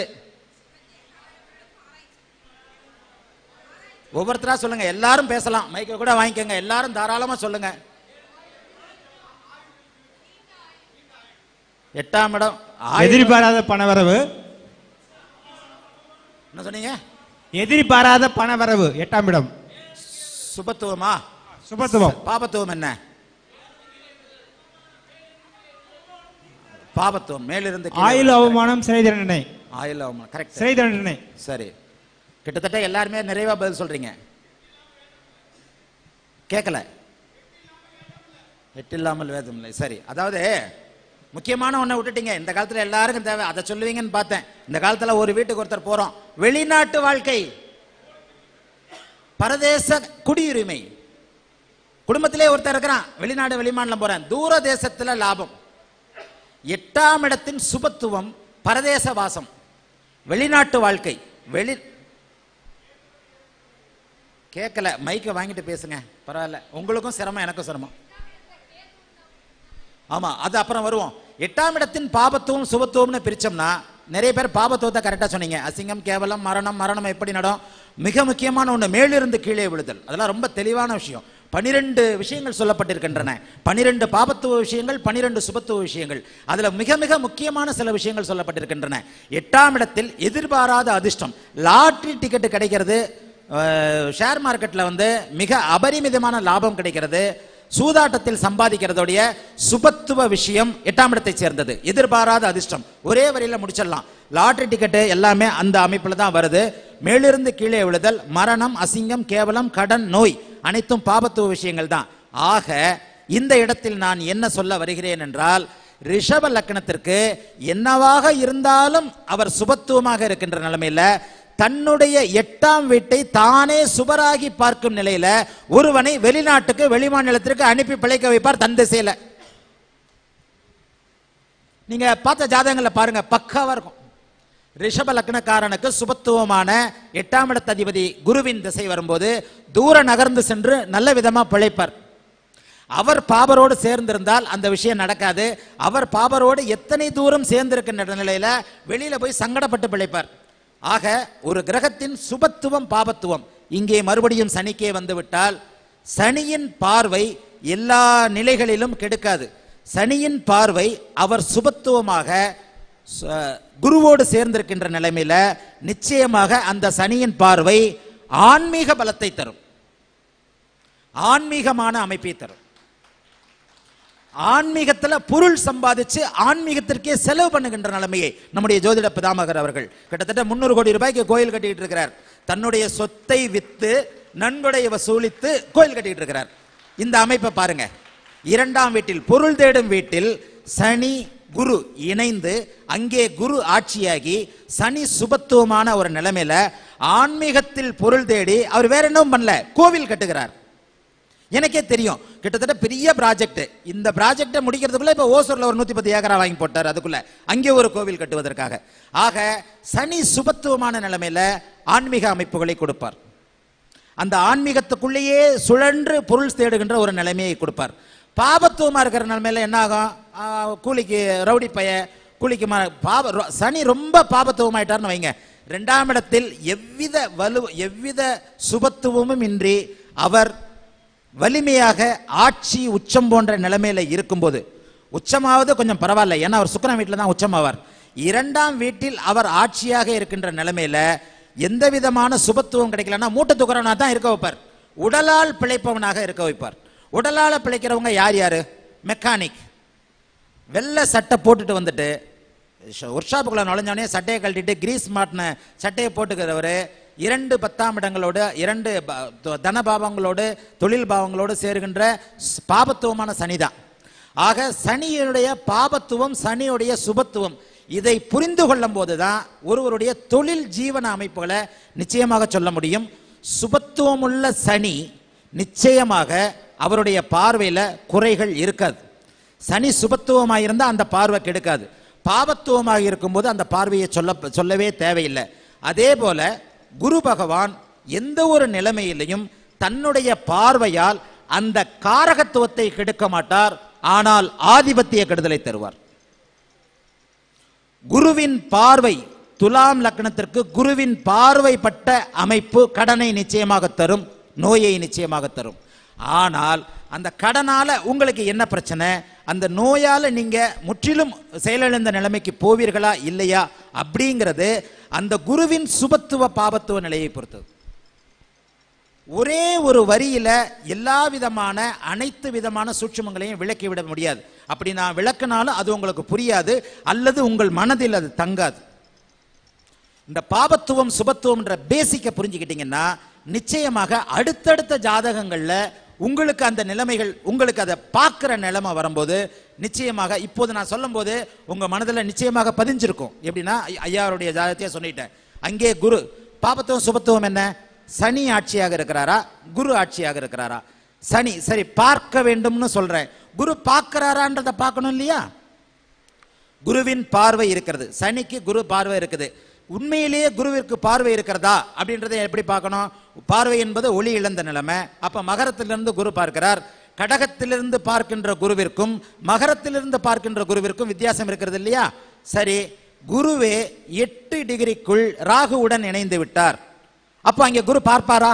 ஒவ்வொருத்தரா சொல்லுங்க எல்லாரும் பேசலாம் மைக்க கூட வாங்கிக்கோங்க எல்லாரும் தாராளமா சொல்லுங்க எட்டாம் இடம் ஆயுள் எதிர்பாராத பணவரவு என்ன சொன்னீங்க எதிர்பாராத பணவரவு எட்டாம் இடம் சுபத்துவமா சுபத்துவம் பாபத்துவம் என்ன பாபத்துவம் மேலிருந்து கீழே ஆயுள் வர- அவமானம் சிறை தண்டனை ஆயுள் அவமானம் கரெக்ட் சிறை தண்டனை சரி கிட்டத்தட்ட எல்லாருமே நிறைவா பதில் சொல்றீங்க கேட்கல எட்டில்லாமல் வேதம் இல்லை சரி அதாவது முக்கியமான ஒன்றை விட்டுட்டீங்க இந்த காலத்துல எல்லாருக்கும் தேவை அதை சொல்லுவீங்கன்னு பார்த்தேன் இந்த காலத்துல ஒரு வீட்டுக்கு ஒருத்தர் போறோம் வெளிநாட்டு வாழ்க்கை பரதேச குடியுரிமை குடும்பத்திலே ஒருத்தர் இருக்கிறான் வெளிநாடு வெளிமாநிலம் போறேன் தூர தேசத்துல லாபம் எட்டாம் இடத்தின் சுபத்துவம் பரதேச வாசம் வெளிநாட்டு வாழ்க்கை வெளி கேட்கல மைக்கை வாங்கிட்டு பேசுங்க பரவாயில்ல உங்களுக்கும் சிரமம் எனக்கும் சிரமம் ஆமா அது அப்புறம் வருவோம் எட்டாம் இடத்தின் பாபத்துவம் சுபத்துவம்னு பிரிச்சோம்னா நிறைய பேர் பாபத்துவத்தை கரெக்டா சொன்னீங்க அசிங்கம் கேவலம் மரணம் மரணம் எப்படி நடும் மிக முக்கியமான ஒண்ணு மேலிருந்து கீழே விழுதல் அதெல்லாம் ரொம்ப தெளிவான விஷயம் பனிரெண்டு விஷயங்கள் சொல்லப்பட்டிருக்கின்றன பனிரெண்டு பாபத்துவ விஷயங்கள் பனிரெண்டு சுபத்துவ விஷயங்கள் அதுல மிக மிக முக்கியமான சில விஷயங்கள் சொல்லப்பட்டிருக்கின்றன எட்டாம் இடத்தில் எதிர்பாராத அதிர்ஷ்டம் லாட்ரி டிக்கெட் கிடைக்கிறது அஹ், ஷேர் மார்க்கெட்ல வந்து மிக அபரிமிதமான லாபம் கிடைக்கிறது சூதாட்டத்தில் சம்பாதிக்கிறதுடைய சுபத்துவ விஷயம் எட்டாம் இடத்தை சேர்ந்தது எதிர்பாராத அதிர்ஷ்டம் ஒரே வரியில முடிச்சிடலாம் லாட்டரி டிக்கெட்டு எல்லாமே அந்த அமைப்புல தான் வருது மேலிருந்து கீழே விழுதல் மரணம் அசிங்கம் கேவலம் கடன் நோய் அனைத்தும் பாபத்துவ விஷயங்கள் தான் ஆக இந்த இடத்தில் நான் என்ன சொல்ல வருகிறேன் என்றால் ரிஷப லக்னத்திற்கு என்னவாக இருந்தாலும் அவர் சுபத்துவமாக இருக்கின்ற நிலைமையில தன்னுடைய எட்டாம் வீட்டை தானே சுபராகி பார்க்கும் நிலையில ஒருவனை வெளிநாட்டுக்கு வெளிமாநிலத்திற்கு அனுப்பி பிழைக்க வைப்பார் தன் திசையில நீங்க பார்த்த ஜாதகங்களை பாருங்க பக்காவா இருக்கும் ரிஷப லக்னக்காரனுக்கு சுபத்துவமான எட்டாம் இடத்ததிபதி குருவின் திசை வரும்போது தூர நகர்ந்து சென்று நல்ல விதமா பிழைப்பார் அவர் பாபரோடு சேர்ந்திருந்தால் அந்த விஷயம் நடக்காது அவர் பாபரோடு எத்தனை தூரம் சேர்ந்திருக்கின்ற நிலையில வெளியில போய் சங்கடப்பட்டு பிழைப்பார் ஆக ஒரு கிரகத்தின் சுபத்துவம் பாபத்துவம் இங்கே மறுபடியும் சனிக்கே வந்து விட்டால் சனியின் பார்வை எல்லா நிலைகளிலும் கெடுக்காது சனியின் பார்வை அவர் சுபத்துவமாக ச- குருவோடு சேர்ந்திருக்கின்ற நிலைமையில நிச்சயமாக அந்த சனியின் பார்வை ஆன்மீக பலத்தை தரும் ஆன்மீகமான அமைப்பை தரும் ஆன்மீகத்துல பொருள் சம்பாதிச்சு ஆன்மீகத்திற்கே செலவு பண்ணுகின்ற நிலைமையை நம்முடைய ஜோதிட பிதாமகர் அவர்கள் கிட்டத்தட்ட முன்னூறு கோடி ரூபாய்க்கு கோயில் கட்டிட்டு இருக்கிறார் தன்னுடைய சொத்தை வித்து நன்கொடையை வசூலித்து கோயில் கட்டிட்டு இருக்கிறார் இந்த அமைப்பை பாருங்க இரண்டாம் வீட்டில் பொருள் தேடும் வீட்டில் சனி குரு இணைந்து அங்கே குரு ஆட்சியாகி சனி சுபத்துவமான ஒரு நிலைமையில ஆன்மீகத்தில் பொருள் தேடி அவர் வேற என்னவும் பண்ணல கோவில் கட்டுகிறார் எனக்கே தெரியும் கிட்டத்தட்ட பெரிய ப்ராஜெக்ட் இந்த ப்ராஜெக்டை முடிக்கிறதுக்குள்ள இப்போ ஓசூர்ல ஒரு நூத்தி பத்து ஏக்கரா வாங்கி போட்டார் அதுக்குள்ள அங்கே ஒரு கோவில் கட்டுவதற்காக ஆக சனி சுபத்துவமான நிலைமையில ஆன்மீக அமைப்புகளை கொடுப்பார் அந்த ஆன்மீகத்துக்குள்ளேயே சுழன்று பொருள் தேடுகின்ற ஒரு நிலைமையை கொடுப்பார் பாபத்துவமா இருக்கிற நிலைமையில என்ன ஆகும் ஆ, கூலிக்கு ரவுடி பைய கூலிக்கு ம- பாப ரொ- சனி ரொம்ப பாபத்துவமாயிட்டார்னு வைங்க ரெண்டாம் இடத்தில் எவ்வித வலு எவ்வித சுபத்துவமும் இன்றி அவர் வலிமையாக ஆட்சி உச்சம் போன்ற நிலைமையில இருக்கும்போது உச்சமாவது கொஞ்சம் பரவாயில்ல ஏன்னா அவர் சுக்கிரன் வீட்டில் தான் உச்சமாவார் இரண்டாம் வீட்டில் அவர் ஆட்சியாக இருக்கின்ற நிலைமையில எந்த விதமான சுபத்துவம் கிடைக்கலன்னா மூட்டை துக்குறவனா தான் இருக்க வைப்பார் உடலால் பிழைப்பவனாக இருக்க வைப்பார் உடலால பிழைக்கிறவங்க யார் யாரு மெக்கானிக் வெள்ளை சட்டை போட்டுட்டு வந்துட்டு ஒர்க் ஷாப்புக்குள்ள நுழைஞ்சோடனே சட்டையை கழட்டிட்டு கிரீஸ் மாட்டின சட்டையை போட்டுக்கிறவர் இரண்டு பத்தாம் இடங்களோடு இரண்டு ப- த- தன பாவங்களோடு தொழில் பாவங்களோடு சேருகின்ற ஸ்- பாபத்துவமான சனிதான் ஆக சனியினுடைய பாபத்துவம் சனியுடைய சுபத்துவம் இதை புரிந்து கொள்ளும் போதுதான் ஒருவருடைய தொழில் ஜீவன அமைப்புகளை நிச்சயமாக சொல்ல முடியும் சுபத்துவமுள்ள சனி நிச்சயமாக அவருடைய பார்வையில குறைகள் இருக்காது சனி சுபத்துவமாக இருந்தால் அந்த பார்வை கெடுக்காது பாபத்துவமாக இருக்கும்போது அந்த பார்வையை சொல்ல சொல்லவே தேவையில்லை அதே போல குரு பகவான் எந்த ஒரு நிலைமையிலையும் தன்னுடைய பார்வையால் அந்த காரகத்துவத்தை கெடுக்க மாட்டார் ஆனால் ஆதிபத்திய கெடுதலை தருவார் குருவின் பார்வை துலாம் லக்னத்திற்கு குருவின் பார்வைப்பட்ட அமைப்பு கடனை நிச்சயமாக தரும் நோயை நிச்சயமாக தரும் ஆனால் அந்த கடனால உங்களுக்கு என்ன பிரச்சனை அந்த நோயால நீங்க முற்றிலும் செயலிழந்த நிலைமைக்கு போவீர்களா இல்லையா அப்படிங்கிறது அந்த குருவின் சுபத்துவ பாபத்துவ நிலையை பொறுத்தது ஒரே ஒரு வரியில எல்லா விதமான அனைத்து விதமான சூட்சுமங்களையும் விளக்கி விட முடியாது அப்படி நான் விளக்கினாலும் அது உங்களுக்கு புரியாது அல்லது உங்கள் மனதில் அது தங்காது இந்த பாபத்துவம் சுபத்துவம்ன்ற பேசிக்க புரிஞ்சுக்கிட்டீங்கன்னா நிச்சயமாக அடுத்தடுத்த ஜாதகங்கள்ல உங்களுக்கு அந்த நிலைமைகள் உங்களுக்கு அதை பார்க்குற நிலைமை வரும்போது நிச்சயமாக இப்போது நான் சொல்லும்போது உங்க மனதில் நிச்சயமாக பதிஞ்சிருக்கும் எப்படின்னா ஐ- ஐயாருடைய ஜாதகத்தையே சொல்லிட்டேன் அங்கே குரு பாபத்துவம் சுபத்துவம் என்ன சனி ஆட்சியாக இருக்கிறாரா குரு ஆட்சியாக இருக்கிறாரா சனி சரி பார்க்க வேண்டும்னு சொல்றேன் குரு பார்க்கறாரான்றதை பார்க்கணும் இல்லையா குருவின் பார்வை இருக்கிறது சனிக்கு குரு பார்வை இருக்குது உண்மையிலேயே குருவிற்கு பார்வை இருக்கிறதா அப்படின்றதை எப்படி பார்க்கணும் பார்வை என்பது ஒளி இழந்த நிலைமை அப்ப மகரத்திலிருந்து குரு பார்க்கிறார் கடகத்திலிருந்து பார்க்கின்ற குருவிற்கும் மகரத்திலிருந்து பார்க்கின்ற குருவிற்கும் வித்தியாசம் இருக்கிறது இல்லையா சரி குருவே எட்டு டிகிரிக்குள் ராகுவுடன் இணைந்து விட்டார் அப்போ அங்கே குரு பார்ப்பாரா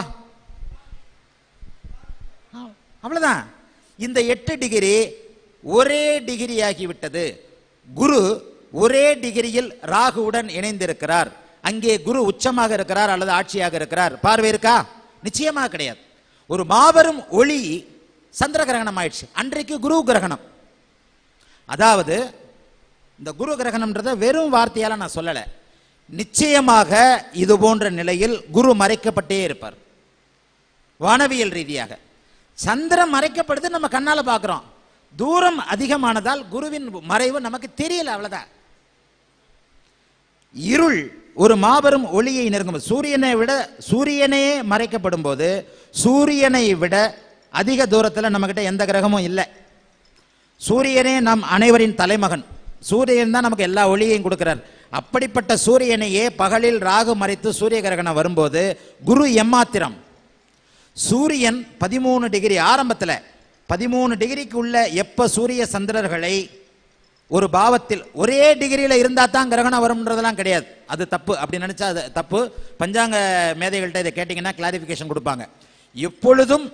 அவ்வளவுதான் இந்த எட்டு டிகிரி ஒரே டிகிரி ஆகிவிட்டது குரு ஒரே டிகிரியில் ராகுவுடன் இணைந்திருக்கிறார் அங்கே குரு உச்சமாக இருக்கிறார் அல்லது ஆட்சியாக இருக்கிறார் பார்வை இருக்கா நிச்சயமாக கிடையாது ஒரு மாபெரும் ஒளி சந்திர கிரகணம் ஆயிடுச்சு அன்றைக்கு குரு கிரகணம் அதாவது இந்த குரு கிரகணம்ன்றத வெறும் வார்த்தையால நான் சொல்லலை நிச்சயமாக இது போன்ற நிலையில் குரு மறைக்கப்பட்டே இருப்பார் வானவியல் ரீதியாக சந்திரன் மறைக்கப்படுது நம்ம கண்ணால பார்க்கிறோம் தூரம் அதிகமானதால் குருவின் மறைவு நமக்கு தெரியல அவ்வளவுதான் இருள் ஒரு மாபெரும் ஒளியை நெருங்கும் சூரியனை விட சூரியனே மறைக்கப்படும் போது சூரியனை விட அதிக தூரத்தில் நம்மகிட்ட எந்த கிரகமும் இல்லை சூரியனே நம் அனைவரின் தலைமகன் சூரியன் தான் நமக்கு எல்லா ஒளியையும் கொடுக்கிறார் அப்படிப்பட்ட சூரியனையே பகலில் ராகு மறைத்து சூரிய கிரகணம் வரும்போது குரு எம்மாத்திரம் சூரியன் பதிமூணு டிகிரி ஆரம்பத்தில் பதிமூணு டிகிரிக்கு உள்ள எப்ப சூரிய சந்திரர்களை ஒரு பாவத்தில் ஒரே டிகிரியில் இருந்தால் தான் கிரகணம் வரும்ன்றதெல்லாம் கிடையாது அது தப்பு அப்படி நினைச்சா அது தப்பு பஞ்சாங்க மேதைகள்கிட்ட இதை கேட்டிங்கன்னா கிளாரிஃபிகேஷன் கொடுப்பாங்க எப்பொழுதும்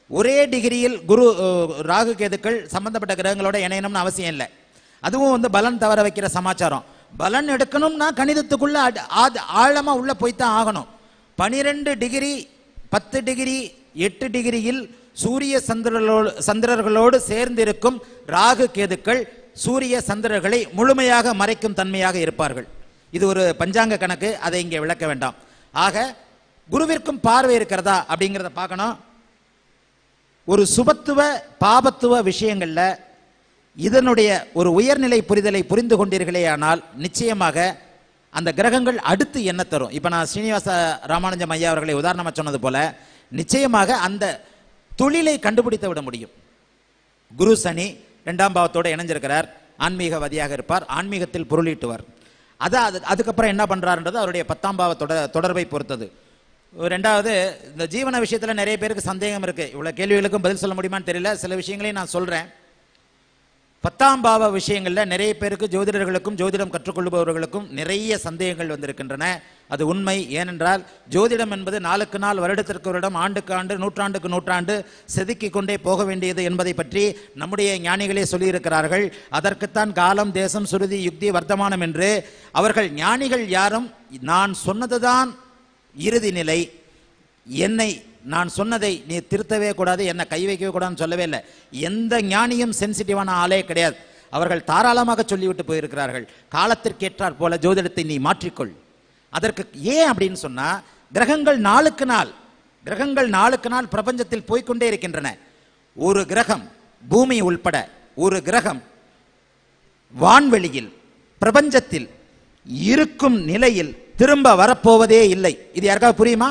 ஒரே டிகிரியில் குரு அஹ், ராகு கேதுக்கள் சம்பந்தப்பட்ட கிரகங்களோட இணையணும்னு அவசியம் இல்லை அதுவும் வந்து பலன் தவற வைக்கிற சமாச்சாரம் பலன் எடுக்கணும்னா கணிதத்துக்குள்ள அட- ஆத- ஆழமா உள்ள போய்த்தான் ஆகணும் பனிரெண்டு டிகிரி பத்து டிகிரி எட்டு டிகிரியில் சூரிய சந்திரர்களோடு சந்திரர்களோடு சேர்ந்திருக்கும் ராகு கேதுக்கள் சூரிய சந்திரர்களை முழுமையாக மறைக்கும் தன்மையாக இருப்பார்கள் இது ஒரு பஞ்சாங்க கணக்கு அதை இங்கே விளக்க வேண்டாம் ஆக குருவிற்கும் பார்வை இருக்கிறதா அப்படிங்கிறத பார்க்கணும் ஒரு சுபத்துவ பாபத்துவ விஷயங்கள்ல இதனுடைய ஒரு உயர்நிலை புரிதலை புரிந்து கொண்டீர்களேயானால் நிச்சயமாக அந்த கிரகங்கள் அடுத்து என்ன தரும் இப்போ நான் ஸ்ரீனிவாச ராமானுஜம் ஐயா அவர்களை உதாரணமாக சொன்னது போல நிச்சயமாக அந்த தொழிலை கண்டுபிடித்து விட முடியும் குரு சனி ரெண்டாம் பாவத்தோட இணைஞ்சிருக்கிறார் ஆன்மீகவாதியாக இருப்பார் ஆன்மீகத்தில் பொருளீட்டுவார் அதான் அது அதுக்கப்புறம் என்ன பண்றாருன்றது அவருடைய பத்தாம் பாவ தொடர் தொடர்பை பொறுத்தது ரெண்டாவது இந்த ஜீவன விஷயத்தில் நிறைய பேருக்கு சந்தேகம் இருக்கு இவ்வளோ கேள்விகளுக்கும் பதில் சொல்ல முடியுமான்னு தெரியல சில விஷயங்களையும் நான் சொல்றேன் பத்தாம் பாவ விஷயங்களில் நிறைய பேருக்கு ஜோதிடர்களுக்கும் ஜோதிடம் கற்றுக்கொள்பவர்களுக்கும் நிறைய சந்தேகங்கள் வந்திருக்கின்றன அது உண்மை ஏனென்றால் ஜோதிடம் என்பது நாளுக்கு நாள் வருடத்திற்கு வருடம் ஆண்டுக்கு ஆண்டு நூற்றாண்டுக்கு நூற்றாண்டு செதுக்கிக் கொண்டே போக வேண்டியது என்பதை பற்றி நம்முடைய ஞானிகளே சொல்லியிருக்கிறார்கள் அதற்குத்தான் காலம் தேசம் சுருதி யுக்தி வர்த்தமானம் என்று அவர்கள் ஞானிகள் யாரும் நான் சொன்னதுதான் இறுதி நிலை என்னை நான் சொன்னதை நீ திருத்தவே கூடாது என்னை கை வைக்கவே கூடாதுன்னு சொல்லவே இல்லை எந்த ஞானியும் சென்சிட்டிவான ஆளே கிடையாது அவர்கள் தாராளமாக சொல்லிவிட்டு போயிருக்கிறார்கள் காலத்திற்கேற்றாற் போல ஜோதிடத்தை நீ மாற்றிக்கொள் அதற்கு ஏன் அப்படின்னு சொன்னா கிரகங்கள் நாளுக்கு நாள் கிரகங்கள் நாளுக்கு நாள் பிரபஞ்சத்தில் போய்க்கொண்டே இருக்கின்றன ஒரு கிரகம் பூமி உள்பட ஒரு கிரகம் வான்வெளியில் பிரபஞ்சத்தில் இருக்கும் நிலையில் திரும்ப வரப்போவதே இல்லை இது யாருக்காவது புரியுமா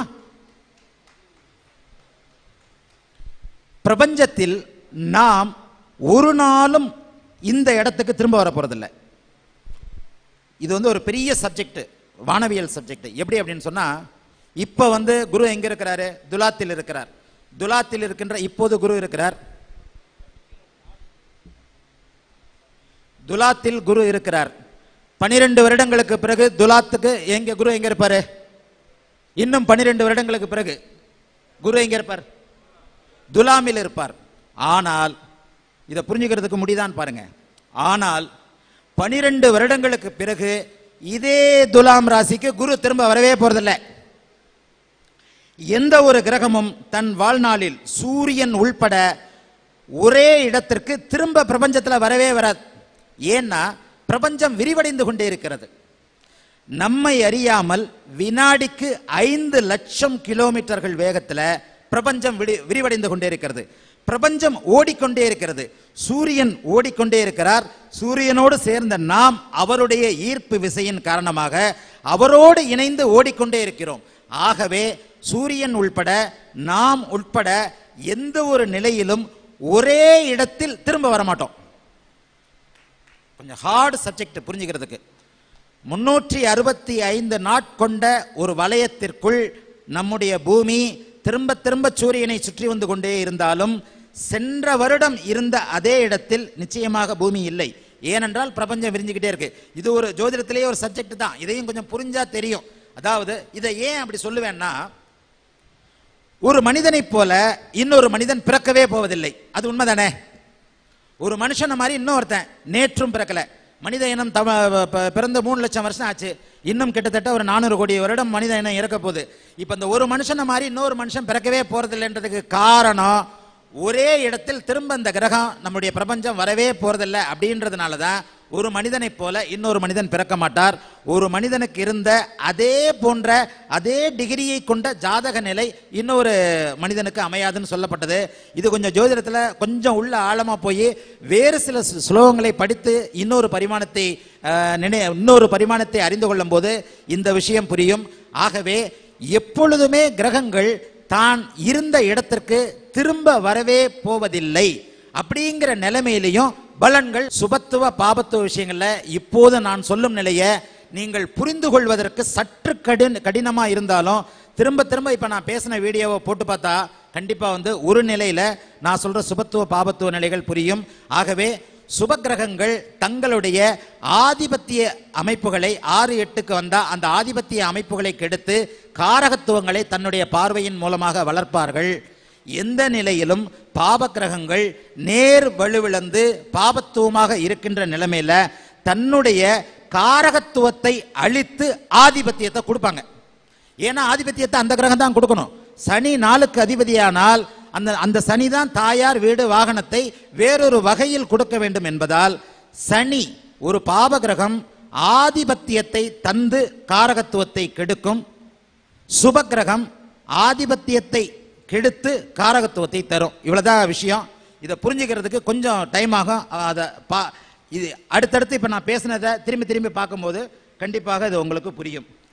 பிரபஞ்சத்தில் நாம் ஒரு நாளும் இந்த இடத்துக்கு திரும்ப வர போறதில்லை இது வந்து ஒரு பெரிய சப்ஜெக்ட் வானவியல் சப்ஜெக்ட் எப்படி அப்படின்னு சொன்னா இப்ப வந்து குரு எங்க இருக்கிறாரு துலாத்தில் இருக்கிறார் துலாத்தில் இருக்கின்ற இப்போது குரு இருக்கிறார் துலாத்தில் குரு இருக்கிறார் பனிரெண்டு வருடங்களுக்கு பிறகு துலாத்துக்கு எங்க குரு எங்க இருப்பாரு இன்னும் பனிரெண்டு வருடங்களுக்கு பிறகு குரு எங்க இருப்பார் துலாமில் இருப்பார் ஆனால் இதை புரிஞ்சுக்கிறதுக்கு முடியுதான்னு பாருங்க ஆனால் பனிரெண்டு வருடங்களுக்கு பிறகு இதே துலாம் ராசிக்கு குரு திரும்ப வரவே போறதில்ல எந்த ஒரு கிரகமும் தன் வாழ்நாளில் சூரியன் உள்பட ஒரே இடத்திற்கு திரும்ப பிரபஞ்சத்தில் வரவே வராது ஏன்னா பிரபஞ்சம் விரிவடைந்து கொண்டே இருக்கிறது நம்மை அறியாமல் வினாடிக்கு ஐந்து லட்சம் கிலோமீட்டர்கள் வேகத்தில் பிரபஞ்சம் விடி- விரிவடைந்து கொண்டே இருக்கிறது பிரபஞ்சம் ஓடிக்கொண்டே இருக்கிறது சூரியன் ஓடிக்கொண்டே இருக்கிறார் சூரியனோடு சேர்ந்த நாம் அவருடைய ஈர்ப்பு விசையின் காரணமாக அவரோடு இணைந்து ஓடிக்கொண்டே இருக்கிறோம் ஆகவே சூரியன் உள்பட நாம் உட்பட எந்த ஒரு நிலையிலும் ஒரே இடத்தில் திரும்ப வர மாட்டோம் கொஞ்சம் ஹார்டு சப்ஜெக்ட் புரிஞ்சுக்கிறதுக்கு முன்னூற்றி அறுபத்தி ஐந்து நாட்கொண்ட ஒரு வலயத்திற்குள் நம்முடைய பூமி திரும்ப திரும்ப சூரியனை சுற்றி வந்து கொண்டே இருந்தாலும் சென்ற வருடம் இருந்த அதே இடத்தில் நிச்சயமாக பூமி இல்லை ஏனென்றால் பிரபஞ்சம் விரிஞ்சுக்கிட்டே இருக்கு இது ஒரு ஜோதிடத்திலேயே ஒரு சப்ஜெக்ட் தான் இதையும் கொஞ்சம் புரிஞ்சா தெரியும் அதாவது இதை ஏன் அப்படி சொல்லுவேன்னா ஒரு மனிதனைப் போல இன்னொரு மனிதன் பிறக்கவே போவதில்லை அது உண்மைதானே ஒரு மனுஷனை மாதிரி இன்னொருத்தன் நேற்றும் பிறக்கல மனித இனம் தவ ப- பிறந்த மூணு லட்சம் வருஷம் ஆச்சு இன்னும் கிட்டத்தட்ட ஒரு நானூறு கோடி வருடம் மனித இனம் இறக்க போகுது இப்போ இந்த ஒரு மனுஷனை மாதிரி இன்னொரு மனுஷன் பிறக்கவே போறதில்லைன்றதுக்கு காரணம் ஒரே இடத்தில் திரும்ப இந்த கிரகம் நம்முடைய பிரபஞ்சம் வரவே போறதில்லை அப்படின்றதுனால தான் ஒரு மனிதனைப் போல இன்னொரு மனிதன் பிறக்க மாட்டார் ஒரு மனிதனுக்கு இருந்த அதே போன்ற அதே டிகிரியை கொண்ட ஜாதக நிலை இன்னொரு மனிதனுக்கு அமையாதுன்னு சொல்லப்பட்டது இது கொஞ்சம் ஜோதிடத்தில் கொஞ்சம் உள்ள ஆழமா போய் வேறு சில சு- ஸ்லோகங்களை படித்து இன்னொரு பரிமாணத்தை அஹ், நினை இன்னொரு பரிமாணத்தை அறிந்து கொள்ளும் போது இந்த விஷயம் புரியும் ஆகவே எப்பொழுதுமே கிரகங்கள் தான் இருந்த இடத்திற்கு திரும்ப வரவே போவதில்லை அப்படிங்கிற நிலைமையிலையும் பலன்கள் சுபத்துவ பாபத்துவ விஷயங்கள்ல இப்போது நான் சொல்லும் நிலையை நீங்கள் புரிந்து கொள்வதற்கு சற்று கடின கடினமா இருந்தாலும் திரும்ப திரும்ப இப்ப நான் பேசின வீடியோவை போட்டு பார்த்தா கண்டிப்பா வந்து ஒரு நிலையில நான் சொல்ற சுபத்துவ பாபத்துவ நிலைகள் புரியும் ஆகவே சுபக்கிரகங்கள் தங்களுடைய ஆதிபத்திய அமைப்புகளை ஆறு எட்டுக்கு வந்தா அந்த ஆதிபத்திய அமைப்புகளை கெடுத்து காரகத்துவங்களை தன்னுடைய பார்வையின் மூலமாக வளர்ப்பார்கள் எந்த நிலையிலும் பாப கிரகங்கள் நேர் வலுவிழந்து பாபத்துவமாக இருக்கின்ற நிலைமையில தன்னுடைய காரகத்துவத்தை அழித்து ஆதிபத்தியத்தை கொடுப்பாங்க ஏன்னா ஆதிபத்தியத்தை அந்த கிரகம் தான் கொடுக்கணும் சனி நாளுக்கு அதிபதியானால் அந்த அந்த சனி தான் தாயார் வீடு வாகனத்தை வேறொரு வகையில் கொடுக்க வேண்டும் என்பதால் சனி ஒரு பாப கிரகம் ஆதிபத்தியத்தை தந்து காரகத்துவத்தை கெடுக்கும் சுப கிரகம் ஆதிபத்தியத்தை கெடுத்து காரகத்துவத்தை தரும் இவ்வளவுதான் விஷயம் இதை புரிஞ்சுக்கிறதுக்கு கொஞ்சம் டைம் ஆகும் அதை பா இது அடுத்தடுத்து இப்போ நான் பேசினதை திரும்பி திரும்பி பார்க்கும்போது கண்டிப்பாக இது உங்களுக்கு புரியும்